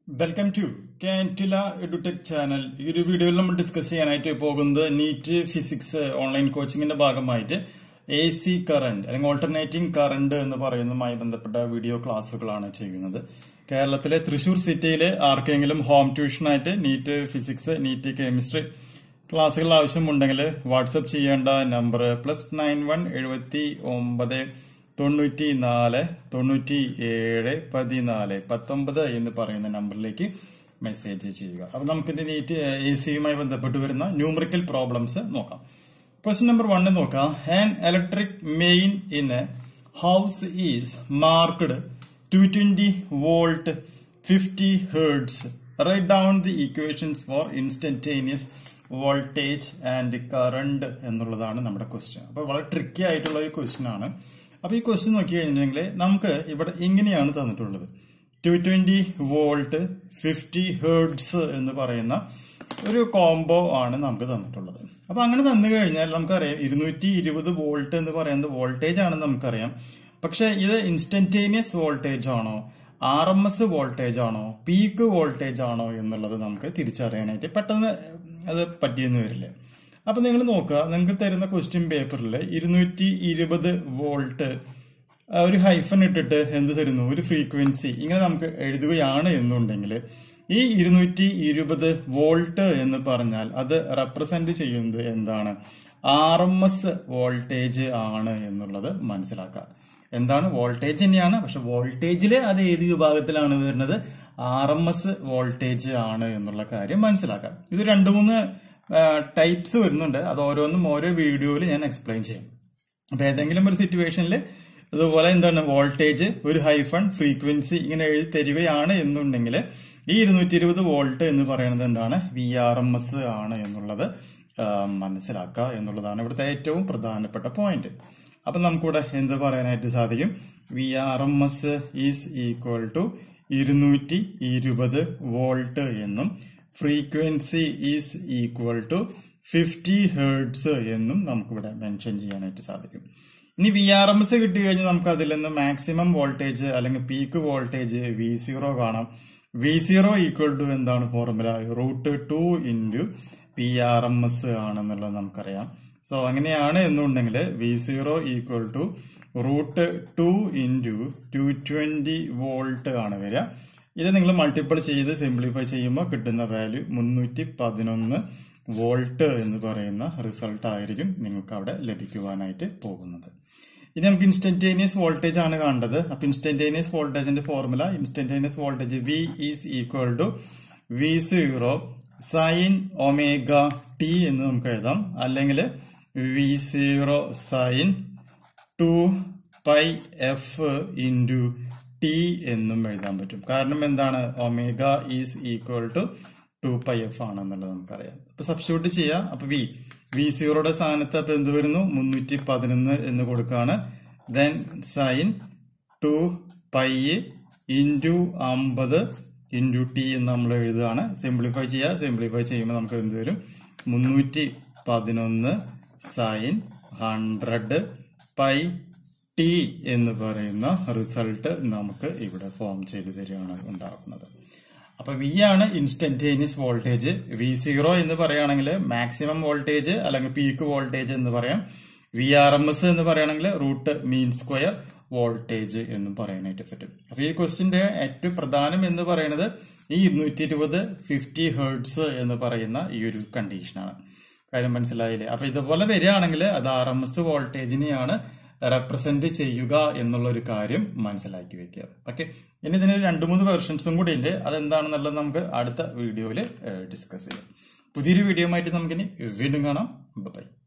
welcome to കാൻറ്റില edutech channel ഈ ഒരു വീഡിയോയിൽ നമ്മൾ ഡിസ്കസ് ചെയ്യാനായിട്ട് പോകുന്നത് നീറ്റ് ഫിസിക്സ് ഓൺലൈൻ കോച്ചിങ്ങിന്റെ ഭാഗമായിട്ട് എ സി കറന്റ് അല്ലെങ്കിൽ ഓൾട്ടർനേറ്റിംഗ് കറന്റ് എന്ന് പറയുന്നതുമായി ബന്ധപ്പെട്ട വീഡിയോ ക്ലാസ്സുകളാണ് ചെയ്യുന്നത് കേരളത്തിലെ തൃശൂർ സിറ്റിയിലെ ആർക്കെങ്കിലും ഹോം ട്യൂഷനായിട്ട് നീറ്റ് ഫിസിക്സ് നീറ്റ് കെമിസ്ട്രി ക്ലാസ്സുകൾ ആവശ്യമുണ്ടെങ്കിൽ വാട്സപ്പ് ചെയ്യേണ്ട നമ്പർ പ്ലസ് നയൻ വൺ എഴുപത്തി ഒമ്പത് തൊണ്ണൂറ്റി നാല് തൊണ്ണൂറ്റി ഏഴ് പതിനാല് പത്തൊമ്പത് എന്ന് പറയുന്ന നമ്പറിലേക്ക് മെസ്സേജ് ചെയ്യുക അപ്പൊ നമുക്ക് നീറ്റ് എ സിയുമായി ബന്ധപ്പെട്ട് വരുന്ന ന്യൂമറിക്കൽ പ്രോബ്ലംസ് നോക്കാം ക്വസ്റ്റ്യൻ നമ്പർ വണ്ണ് നോക്കാം an electric main in a house is marked two twenty volt fifty hertz write down the equations for instantaneous voltage and current എന്നുള്ളതാണ് നമ്മുടെ ക്വസ്റ്റ്യൻ അപ്പൊ വളരെ ട്രിക്കി ആയിട്ടുള്ള ഒരു ക്വസ്റ്റ്യൻ ആണ് അപ്പൊ ഈ ക്വസ്റ്റ്യൻ നോക്കി കഴിഞ്ഞിട്ടുണ്ടെങ്കിൽ നമുക്ക് ഇവിടെ ഇങ്ങനെയാണ് തന്നിട്ടുള്ളത് two twenty volt fifty hertz എന്ന് പറയുന്ന ഒരു കോംബോ ആണ് നമുക്ക് തന്നിട്ടുള്ളത് അപ്പൊ അങ്ങനെ തന്നു കഴിഞ്ഞാൽ നമുക്കറിയാം ഇരുന്നൂറ്റി ഇരുപത് വോൾട്ട് എന്ന് പറയുന്നത് വോൾട്ടേജ് ആണെന്ന് നമുക്കറിയാം പക്ഷെ ഇത് ഇൻസ്റ്റന്റേനിയസ് വോൾട്ടേജ് ആണോ ആർ എം എസ് വോൾട്ടേജ് ആണോ പീക്ക് വോൾട്ടേജ് ആണോ എന്നുള്ളത് നമുക്ക് തിരിച്ചറിയാനായിട്ട് പെട്ടെന്ന് അത് പറ്റിയെന്ന് വരില്ല അപ്പൊ നിങ്ങൾ നോക്കുക നിങ്ങൾക്ക് തരുന്ന ക്വസ്റ്റ്യൻ പേപ്പറിൽ ഇരുന്നൂറ്റി ഇരുപത് വോൾട്ട് ഒരു ഹൈഫൻ ഇട്ടിട്ട് എന്ത് തരുന്നു ഒരു ഫ്രീക്വൻസി ഇങ്ങനെ നമുക്ക് എഴുതുകയാണ് എന്നുണ്ടെങ്കിൽ ഈ ഇരുന്നൂറ്റി ഇരുപത് വോൾട്ട് എന്ന് പറഞ്ഞാൽ അത് റെപ്രസെന്റ് ചെയ്യുന്നത് എന്താണ് ആർ എം എസ് വോൾട്ടേജ് ആണ് എന്നുള്ളത് മനസ്സിലാക്കുക എന്താണ് വോൾട്ടേജ് തന്നെയാണ് പക്ഷെ വോൾട്ടേജിൽ അത് ഏത് വിഭാഗത്തിലാണ് വരുന്നത് ആർ എം എസ് വോൾട്ടേജ് ആണ് എന്നുള്ള കാര്യം മനസ്സിലാക്കാം ഇത് രണ്ട് മൂന്ന് ടൈപ്സ് വരുന്നുണ്ട് അത് ഓരോന്നും ഓരോ വീഡിയോയിൽ ഞാൻ എക്സ്പ്ലെയിൻ ചെയ്യും അപ്പൊ ഏതെങ്കിലും ഒരു സിറ്റുവേഷനിൽ ഇതുപോലെ എന്താണ് വോൾട്ടേജ് ഒരു ഹൈഫൺ ഫ്രീക്വൻസി ഇങ്ങനെ എഴുതി തരികയാണ് എന്നുണ്ടെങ്കിൽ ഈ ഇരുന്നൂറ്റി ഇരുപത് വോൾട്ട് എന്ന് പറയുന്നത് എന്താണ് വി ആർ എം എസ് ആണ് എന്നുള്ളത് മനസ്സിലാക്കുക എന്നുള്ളതാണ് ഇവിടുത്തെ ഏറ്റവും പ്രധാനപ്പെട്ട പോയിന്റ് അപ്പൊ നമുക്കിവിടെ എന്ത് പറയാനായിട്ട് സാധിക്കും V R M S is equal to ഇരുന്നൂറ്റി ഇരുപത് വോൾട്ട് എന്നും frequency is equal to fifty hertz എന്നും നമുക്കിവിടെ മെൻഷൻ ചെയ്യാനായിട്ട് സാധിക്കും ഇനി വി ആർ എം എസ് കിട്ടി കഴിഞ്ഞാൽ നമുക്ക് അതിൽ നിന്ന് മാക്സിമം വോൾട്ടേജ് അല്ലെങ്കിൽ പീക്ക് വോൾട്ടേജ് വി സീറോ കാണാം വി സീറോ ഈക്വൽ ടു എന്താണ് formula root two into V R M S ആണെന്നുള്ളത് നമുക്കറിയാം സോ അങ്ങനെയാണ് എന്നുണ്ടെങ്കിൽ V zero equal to root two into two twenty volt ആണ് വരിക ഇത് നിങ്ങൾ മൾട്ടിപ്പിൾ ചെയ്ത് സിംപ്ലിഫൈ ചെയ്യുമ്പോൾ കിട്ടുന്ന വാല്യൂ മുന്നൂറ്റി പതിനൊന്ന് വോൾട്ട് എന്ന് പറയുന്ന റിസൾട്ട് ആയിരിക്കും നിങ്ങൾക്ക് അവിടെ ലഭിക്കുവാനായിട്ട് പോകുന്നത് ഇനി നമുക്ക് ഇൻസ്റ്റന്റേനിയസ് വോൾട്ടേജ് ആണ് കാണേണ്ടത് അപ്പൊ ഇൻസ്റ്റന്റേനിയസ് വോൾട്ടേജിന്റെ formula instantaneous voltage V is equal to V zero sine omega T എന്ന് നമുക്ക് എഴുതാം അല്ലെങ്കിൽ V zero sine two pi F into T എന്നും എഴുതാൻ പറ്റും കാരണം എന്താണ് omega is equal to two pi F ആണെന്നുള്ളത് നമുക്കറിയാം അപ്പൊ സബ്സ്റ്റിറ്റ്യൂട്ട് ചെയ്യാം അപ്പൊ വി വി സീറോയുടെ സ്ഥാനത്ത് അപ്പൊ എന്ത് വരുന്നു മുന്നൂറ്റി പതിനൊന്ന് എന്ന് കൊടുക്കാണ് then sine two pi into അമ്പത് ഇൻറ്റു ടി എന്ന് നമ്മൾ എഴുതുകയാണ് സിംപ്ലിഫൈ ചെയ്യുക സിംപ്ലിഫൈ ചെയ്യുമ്പോൾ നമുക്ക് എന്ത് വരും മുന്നൂറ്റി പതിനൊന്ന് സൈൻ ഹൺഡ്രഡ് പൈ ടി എന്ന് പറയുന്ന റിസൾട്ട് നമുക്ക് ഇവിടെ ഫോം ചെയ്ത് തരികയാണ് ഉണ്ടാകുന്നത് അപ്പൊ വി ആണ് ഇൻസ്റ്റന്റേനിയസ് വോൾട്ടേജ് വി സീറോ എന്ന് പറയുകയാണെങ്കിൽ മാക്സിമം വോൾട്ടേജ് അല്ലെങ്കിൽ പീക്ക് വോൾട്ടേജ് എന്ന് പറയാം വി ആർ എം എസ് എന്ന് പറയുകയാണെങ്കിൽ റൂട്ട് മീൻ സ്ക്വയർ വോൾട്ടേജ് എന്നും പറയാനായിട്ട് പറ്റും അപ്പൊ ഈ ക്വസ്റ്റിന്റെ ഏറ്റവും പ്രധാനം എന്ന് പറയുന്നത് ഈ ഇരുന്നൂറ്റി ഇരുപത് ഫിഫ്റ്റി ഹേർട്സ് എന്ന് പറയുന്ന ഈ ഒരു കണ്ടീഷനാണ് കാര്യം മനസ്സിലായില്ലേ അപ്പൊ ഇതുപോലെ വരികയാണെങ്കിൽ അത് ആർ എം എസ് വോൾട്ടേജിനെയാണ് റെപ്രസെന്റ് ചെയ്യുക എന്നുള്ള ഒരു കാര്യം മനസ്സിലാക്കി വെക്കുക ഓക്കെ ഇനി ഇതിന് രണ്ട് മൂന്ന് വെർഷൻസും കൂടി ഉണ്ട് അതെന്താണെന്നുള്ളത് നമുക്ക് അടുത്ത വീഡിയോയിൽ ഡിസ്കസ് ചെയ്യാം പുതിയൊരു വീഡിയോ ആയിട്ട് നമുക്കിനി വീണ്ടും കാണാം ബൈ